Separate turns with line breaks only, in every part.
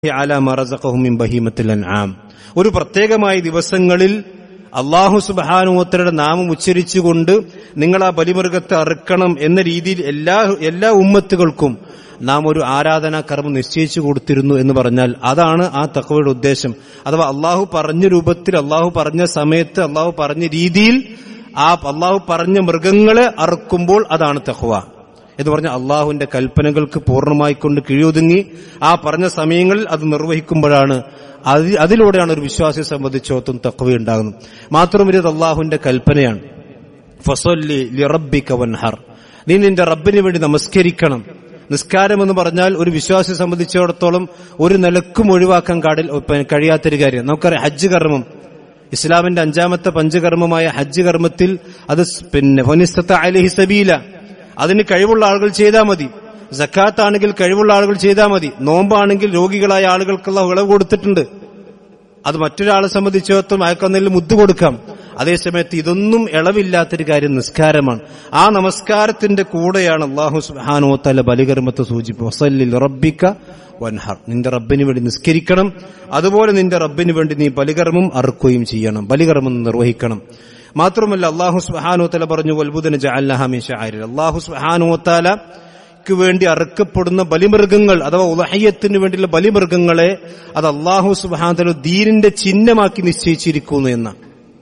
അലാ മാ റസഖഹും മിൻ ബഹീമത്തിൽ അൻആം ഒരു പ്രത്യേകമായ ദിവസങ്ങളിൽ അള്ളാഹു സുബാനുമത്തരുടെ നാമം ഉച്ചരിച്ചുകൊണ്ട് നിങ്ങൾ ആ ബലിമൃഗത്തെ അറുക്കണം എന്ന രീതിയിൽ എല്ലാ എല്ലാ ഉമ്മത്തുകൾക്കും നാം ഒരു ആരാധനാ കർമ്മം നിശ്ചയിച്ചു കൊടുത്തിരുന്നു എന്ന് പറഞ്ഞാൽ അതാണ് ആ തക്കവയുടെ ഉദ്ദേശം അഥവാ അള്ളാഹു പറഞ്ഞ രൂപത്തിൽ അള്ളാഹു പറഞ്ഞ സമയത്ത് അള്ളാഹു പറഞ്ഞ രീതിയിൽ ആ അള്ളാഹു പറഞ്ഞ മൃഗങ്ങളെ അറുക്കുമ്പോൾ അതാണ് തഖ്വ എന്ന് പറഞ്ഞ അള്ളാഹുവിന്റെ കൽപ്പനകൾക്ക് പൂർണ്ണമായി കൊണ്ട് കിഴിയൊതുങ്ങി ആ പറഞ്ഞ സമയങ്ങളിൽ അത് നിർവഹിക്കുമ്പോഴാണ് അതി- അതിലൂടെയാണ് ഒരു വിശ്വാസിയെ സംബന്ധിച്ചോത്തും തക്കവ ഉണ്ടാകുന്നത് മാത്രമല്ല ഇത് അള്ളാഹുവിന്റെ കൽപ്പനയാണ് ഫസൊല്ലി ലിറബിക വൻഹർ നീ നിന്റെ റബ്ബിന് വേണ്ടി നമസ്കരിക്കണം നിസ്കാരം എന്ന് പറഞ്ഞാൽ ഒരു വിശ്വാസിയെ സംബന്ധിച്ചിടത്തോളം ഒരു നിലക്കും ഒഴിവാക്കാൻ കാടിൽ കഴിയാത്തൊരു കാര്യം നമുക്കറിയാം ഹജ്ജ് കർമ്മം ഇസ്ലാമിന്റെ അഞ്ചാമത്തെ പഞ്ചകർമ്മമായ ഹജ്ജ് കർമ്മത്തിൽ അത് സ് പിന്നെ ഫനിസ്തത്ത അലഹി സബീല അതിന് കഴിവുള്ള ആളുകൾ ചെയ്താൽ മതി ജക്കാത്ത് ആണെങ്കിൽ കഴിവുള്ള ആളുകൾ ചെയ്താൽ മതി നോമ്പാണെങ്കിൽ രോഗികളായ ആളുകൾക്കുള്ള ഇളവ് കൊടുത്തിട്ടുണ്ട് അത് മറ്റൊരാളെ സംബന്ധിച്ചിടത്തോളം അയക്കുന്നതിൽ മുദ്ദു കൊടുക്കാം അതേസമയത്ത് ഇതൊന്നും ഇളവില്ലാത്തൊരു കാര്യം നിസ്കാരമാണ് ആ നമസ്കാരത്തിന്റെ കൂടെയാണ് അള്ളാഹു സുഹാനോത്തല ബലികർമ്മത്തെ സൂചിപ്പിൽ റബ്ബിക്ക വൻഹർ നിന്റെ റബ്ബിന് വേണ്ടി നിസ്കരിക്കണം അതുപോലെ നിന്റെ റബ്ബിന് വേണ്ടി നീ ബലികർമ്മം അറുക്കുകയും ചെയ്യണം ബലികർമ്മം നിർവഹിക്കണം മാത്രമല്ല അള്ളാഹു സുഹാനോത്തല പറഞ്ഞു വൽബുദന ജഅല്ലഹാമിൻ ഷാരിൽ അള്ളാഹു സുഹാനോത്താല ക്ക് വേണ്ടി അറുക്കപ്പെടുന്ന ബലിമൃഗങ്ങൾ അഥവാ ഉലഹയ്യത്തിന് വേണ്ടിയുള്ള ബലിമൃഗങ്ങളെ അത് അള്ളാഹു സുബാന്തല ദീനിന്റെ ചിഹ്നമാക്കി നിശ്ചയിച്ചിരിക്കുന്നു എന്ന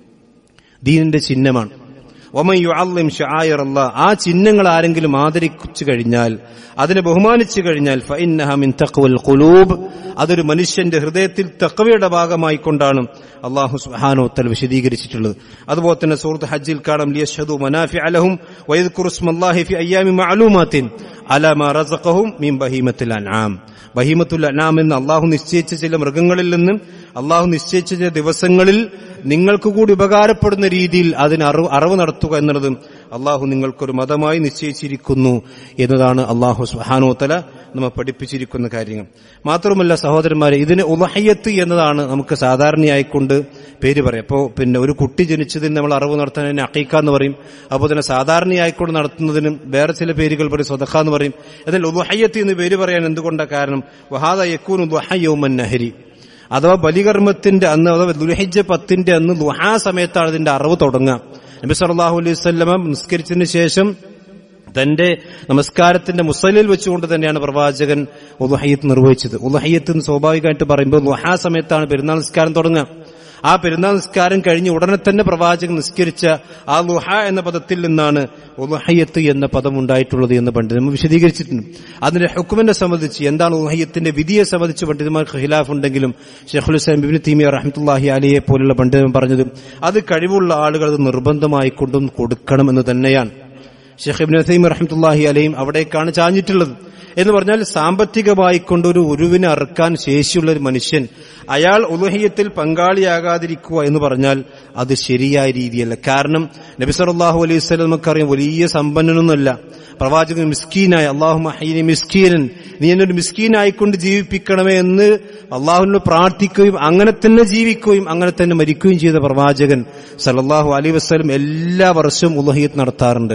ദീനിന്റെ ചിഹ്നമാണ് ഒമയുഅല്ലിം ഷായർ അല്ലാ ആ ചിഹ്നങ്ങൾ ആരെങ്കിലും ആദരിച്ചു കഴിഞ്ഞാൽ അതിനെ ബഹുമാനിച്ചു കഴിഞ്ഞാൽ ഫഇന്നഹ മിൻ തഖ്വൽ ഖുലൂബ് അതൊരു മനുഷ്യന്റെ ഹൃദയത്തിൽ തഖ്വയുടെ ഭാഗമായി കൊണ്ടാണ് അള്ളാഹു സുബ്ഹാനഹു വതആല വിശദീകരിച്ചിട്ടുള്ളത് അതുപോലെ തന്നെ സൂറത്ത് ഹജ്ജിൽ കാണാം ലിയഷ്ഹദു മനാഫിഅ ലഹും വയദ്കുറു ഇസ്മല്ലാഹി ഫി അയ്യാമി മഅലൂമാത്തിൻ അലാ മാ റസഖഹും മിൻ ബഹീമത്തിൽ അൻആം ബഹീമത്തുൽ അനാം എന്ന് അള്ളാഹു നിശ്ചയിച്ച ചില മൃഗങ്ങളിൽ നിന്നും അള്ളാഹു നിശ്ചയിച്ച ചില ദിവസങ്ങളിൽ നിങ്ങൾക്ക് കൂടി ഉപകാരപ്പെടുന്ന രീതിയിൽ അതിന് അറിവ് അറിവ് നടത്തുക എന്നുള്ളത് അള്ളാഹു നിങ്ങൾക്കൊരു മതമായി നിശ്ചയിച്ചിരിക്കുന്നു എന്നതാണ് അള്ളാഹു സുഹാനോത്തല നമ്മെ പഠിപ്പിച്ചിരിക്കുന്ന കാര്യങ്ങൾ മാത്രമല്ല സഹോദരന്മാരെ ഇതിന് ഉലഹയ്യത്ത് എന്നതാണ് നമുക്ക് സാധാരണയായിക്കൊണ്ട് പേര് പറയാം അപ്പോൾ പിന്നെ ഒരു കുട്ടി ജനിച്ചതിന് നമ്മൾ അറിവ് നടത്താൻ അതിനെ അക്കീക്ക എന്ന് പറയും അപ്പോൾ തന്നെ സാധാരണയായിക്കൊണ്ട് നടത്തുന്നതിനും വേറെ ചില പേരുകൾ പറയും സ്വതക്ക എന്ന് പറയും എന്നാൽ ഉലഹയ്യത്ത് എന്ന് പേര് പറയാൻ എന്തുകൊണ്ടാണ് കാരണം വഹാദ യക്കൂൻ ഉലഹയ്യൗമൻ നഹരി അഥവാ ബലികർമ്മത്തിന്റെ അന്ന് അഥവാ ദുൽഹിജ പത്തിന്റെ അന്ന് ദുഹാ സമയത്താണ് ഇതിന്റെ അറിവ് തുടങ്ങുക നബി സല്ലല്ലാഹു അലൈഹി വസല്ലമ നിസ്കരിച്ചതിന് ശേഷം തന്റെ നമസ്കാരത്തിന്റെ മുസലിൽ വെച്ചുകൊണ്ട് തന്നെയാണ് പ്രവാചകൻ ഉദഹയ്യത്ത് നിർവഹിച്ചത് ഉദഹയ്യത്ത് എന്ന് സ്വാഭാവികമായിട്ട് പറയുമ്പോൾ ദുഹാ സമയത്താണ് പെരുന്നാൾ നിസ്കാരം തുടങ്ങുക ആ പെരുന്നാൾ നിസ്കാരം കഴിഞ്ഞ് ഉടനെ തന്നെ പ്രവാചകൻ നിസ്കരിച്ച ആ ലുഹ എന്ന പദത്തിൽ നിന്നാണ് ഉലഹയ്യത്ത് എന്ന പദം ഉണ്ടായിട്ടുള്ളത് എന്ന് പണ്ഡിതന്മാർ വിശദീകരിച്ചിട്ടുണ്ട് അതിന്റെ ഹുക്കുമിനെ സംബന്ധിച്ച് എന്താണ് ഉലഹയ്യത്തിന്റെ വിധിയെ സംബന്ധിച്ച് പണ്ഡിതന്മാർക്ക് ഖിലാഫ് ഉണ്ടെങ്കിലും ഷെഖുൽ ഹുസൈൻ ബിബിൻ തീമിയ റഹ്മത്തുല്ലാഹി അലിയെ പോലുള്ള പണ്ഡിതൻ പറഞ്ഞത് അത് കഴിവുള്ള ആളുകൾ അത് നിർബന്ധമായി കൊണ്ടും കൊടുക്കണമെന്ന് തന്നെയാണ് ഷെയ്ഖ് ഇബ്നു തൈമി റഹ്മത്തുള്ളാഹി അലയും അവിടേക്കാണ് ചാഞ്ഞിട്ടുള്ളത് എന്ന് പറഞ്ഞാൽ സാമ്പത്തികമായി കൊണ്ടൊരു ഉരുവിനെ അറുക്കാൻ ശേഷിയുള്ള ഒരു മനുഷ്യൻ അയാൾ ഉലുഹയ്യത്തിൽ പങ്കാളിയാകാതിരിക്കുക എന്ന് പറഞ്ഞാൽ അത് ശരിയായ രീതിയല്ല കാരണം നബി സല്ലല്ലാഹു അലൈഹി വസല്ലം നമുക്കറിയാം വലിയ സമ്പന്നനൊന്നുമല്ല പ്രവാചകൻ മിസ്കീനായ അള്ളാഹു മഹീനി മിസ്കീനൻ നീ എന്നൊരു മിസ്കീനായിക്കൊണ്ട് ജീവിപ്പിക്കണമേ എന്ന് അള്ളാഹുവിനോട് പ്രാർത്ഥിക്കുകയും അങ്ങനെ തന്നെ ജീവിക്കുകയും അങ്ങനെ തന്നെ മരിക്കുകയും ചെയ്ത പ്രവാചകൻ സല്ലല്ലാഹു അലൈഹി വസല്ലം എല്ലാ വർഷവും ഉലുഹയ്യത്ത് നടത്താറുണ്ട്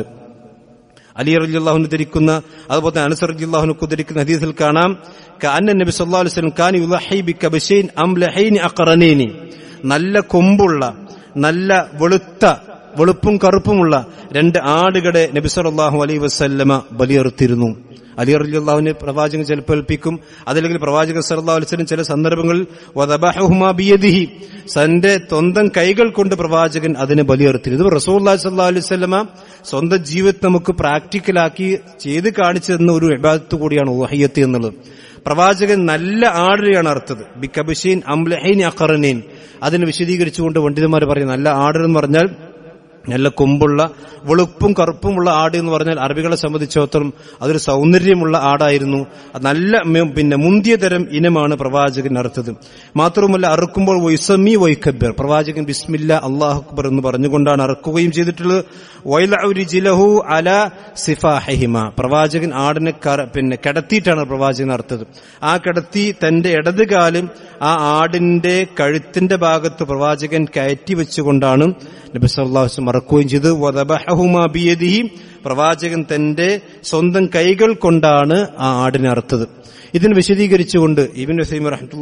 അലി റലിയല്ലാഹുന് ധരിക്കുന്ന അതുപോലെ തന്നെ അനസർ റലിയല്ലാഹുനക്ക് ധരിക്കുന്ന ഹദീസിൽ കാണാം കാന നബി സല്ലല്ലാഹു അലൈഹി വസല്ലം കാനി യുലഹി ബി കബശൈൻ അംലഹൈനി അഖറനൈനി നല്ല കൊമ്പുള്ള നല്ല വെളുത്ത വെളുപ്പും കറുപ്പുമുള്ള രണ്ട് ആടുകളെ നബി സല്ലല്ലാഹു അലൈഹി വസല്ലമ ബലിയറുത്തിരുന്നു അലി റലിയല്ലാഹുവിനെ പ്രവാചകൻ ചിലപ്പോൾ ഏൽപ്പിക്കും അതല്ലെങ്കിൽ പ്രവാചകൻ സല്ലല്ലാഹു അലൈഹി വസല്ലം ചില സന്ദർഭങ്ങളിൽ വദബഹുമാ ബിയദിഹി തന്റെ സ്വന്തം കൈകൾ കൊണ്ട് പ്രവാചകൻ അതിനെ ബലിയറുത്തിരുന്നു ഇത് റസൂലുള്ളാഹി സ്വല്ലല്ലാഹു അലൈഹി വസല്ലമ സ്വന്തം ജീവിതത്തെ നമുക്ക് പ്രാക്ടിക്കലാക്കി ചെയ്ത് കാണിച്ചു തന്ന ഒരു ഇബാദത്ത് കൂടിയാണ് ഉഹയ്യത്ത് എന്നുള്ളത് പ്രവാചകൻ നല്ല ആടിനെയാണ് അർത്ഥത് ബിക്കബിഷീൻ അംലഹൈൻ അഖറനീൻ അതിനെ വിശദീകരിച്ചുകൊണ്ട് പണ്ഡിതന്മാർ പറയും നല്ല ആടെന്ന് പറഞ്ഞാൽ നല്ല കൊമ്പുള്ള വെളുപ്പും കറുപ്പുമുള്ള ആട് എന്ന് പറഞ്ഞാൽ അറബികളെ സംബന്ധിച്ചിടത്തോളം അതൊരു സൗന്ദര്യമുള്ള ആടായിരുന്നു അത് നല്ല മെ- പിന്നെ മുന്തിയ തരം ഇനമാണ് പ്രവാചകൻ അറുത്തത് മാത്രവുമല്ല അറുക്കുമ്പോൾ വൈസമി വൈക്കബർ പ്രവാചകൻ ബിസ്മില്ല അള്ളാഹു അക്ബർ എന്ന് പറഞ്ഞുകൊണ്ടാണ് അറുക്കുകയും ചെയ്തിട്ടുള്ളത് വൈലഹു അല സിഫാഹിമ പ്രവാചകൻ ആടിനെ കറ- പിന്നെ കിടത്തിയിട്ടാണ് പ്രവാചകൻ അറുത്തത് ആ കിടത്തി തന്റെ ഇടത് കാലും ആ ആടിന്റെ കഴുത്തിന്റെ ഭാഗത്ത് പ്രവാചകൻ കയറ്റി വെച്ചുകൊണ്ടാണ് നബി സല്ലല്ലാഹു അലൈഹി വസല്ലം മറക്കുകയും ചെയ്ത് വദബഹുമാ ബിയദിഹി പ്രവാചകൻ തന്റെ സ്വന്തം കൈകൾ കൊണ്ടാണ് ആ ആടിനെ അറുത്തത് ഇതിന് വിശദീകരിച്ചുകൊണ്ട് ഇബിൻ വസീം റഹ്മത്തുള്ള